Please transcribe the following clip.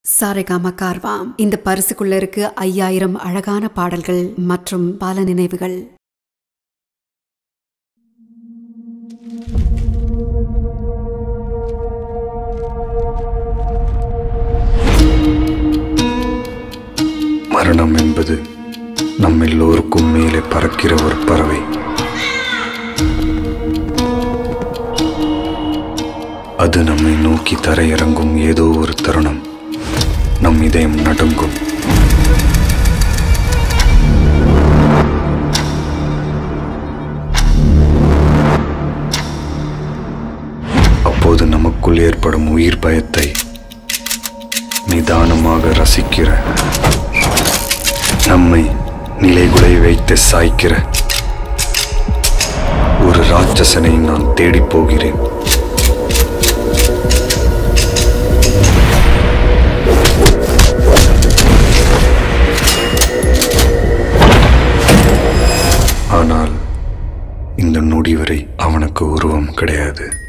சாரேகாமா கார்வாம் இந்த பரிசுக்குள்ள இருக்கு ஐயாயிரம் அழகான பாடல்கள் மற்றும் பல நினைவுகள் மரணம் என்பது நம் எல்லோருக்கும் மேலே பறக்கிற ஒரு பறவை அது நம்மை நோக்கி தரையிறங்கும் ஏதோ ஒரு தருணம் நம் இதயம் நடுங்கும் அப்போது நமக்குள் ஏற்படும் உயிர் பயத்தை நிதானமாக ரசிக்கிற நம்மை நிலைகுலை வைத்து சாய்க்கிற ஒரு ராட்சசனை நான் தேடிப் போகிறேன் ஆனால் இந்த நொடி வரை அவனுக்கு உருவம் கிடையாது